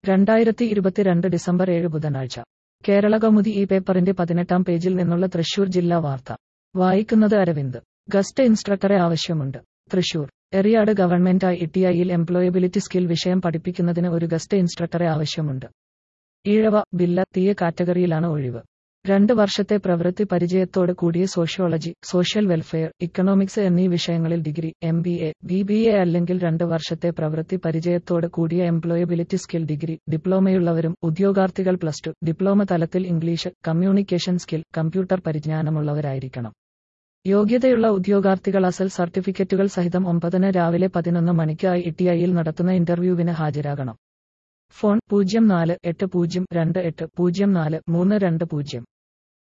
രണ്ടായിരത്തി ഇരുപത്തിരണ്ട് ഡിസംബർ ഏഴ് ബുധനാഴ്ച കേരള കൗമുദി ഈ പേപ്പറിന്റെ പതിനെട്ടാം പേജിൽ നിന്നുള്ള തൃശൂർ ജില്ലാ വാർത്ത വായിക്കുന്നത് അരവിന്ദ് ഗസ്റ്റ് ഇൻസ്ട്രക്ടറെ ആവശ്യമുണ്ട് Thrissur Eriyad government I T ഐയിൽ എംപ്ലോയബിലിറ്റി സ്കിൽ വിഷയം പഠിപ്പിക്കുന്നതിന് ഒരു ഗസ്റ്റ് ഇൻസ്ട്രക്ടറെ ആവശ്യമുണ്ട് ഈഴവ ബില്ല തീയ കാറ്റഗറിയിലാണ് ഒഴിവ് രണ്ട് വർഷത്തെ പ്രവൃത്തി പരിചയത്തോട് കൂടിയ സോഷ്യോളജി സോഷ്യൽ വെൽഫെയർ ഇക്കണോമിക്സ് എന്നീ വിഷയങ്ങളിൽ degree M B A B B A അല്ലെങ്കിൽ രണ്ട് വർഷത്തെ പ്രവൃത്തി പരിചയത്തോട് കൂടിയ എംപ്ലോയബിലിറ്റി സ്കിൽ ഡിഗ്രി ഡിപ്ലോമയുള്ളവരും ഉദ്യോഗാർത്ഥികൾ പ്ലസ് ടു ഡിപ്ലോമ തലത്തിൽ ഇംഗ്ലീഷ് കമ്മ്യൂണിക്കേഷൻ സ്കിൽ കമ്പ്യൂട്ടർ പരിജ്ഞാനമുള്ളവരായിരിക്കണം യോഗ്യതയുള്ള ഉദ്യോഗാർത്ഥികൾ അസൽ സർട്ടിഫിക്കറ്റുകൾ സഹിതം ഒമ്പതിന് രാവിലെ പതിനൊന്ന് മണിക്ക് ഐ ടി ഐയിൽ നടത്തുന്ന ഇന്റർവ്യൂവിന് ഹാജരാകണം ഫോൺ പൂജ്യം നാല് എട്ട് പൂജ്യം രണ്ട് എട്ട് പൂജ്യം നാല് മൂന്ന് രണ്ട് പൂജ്യം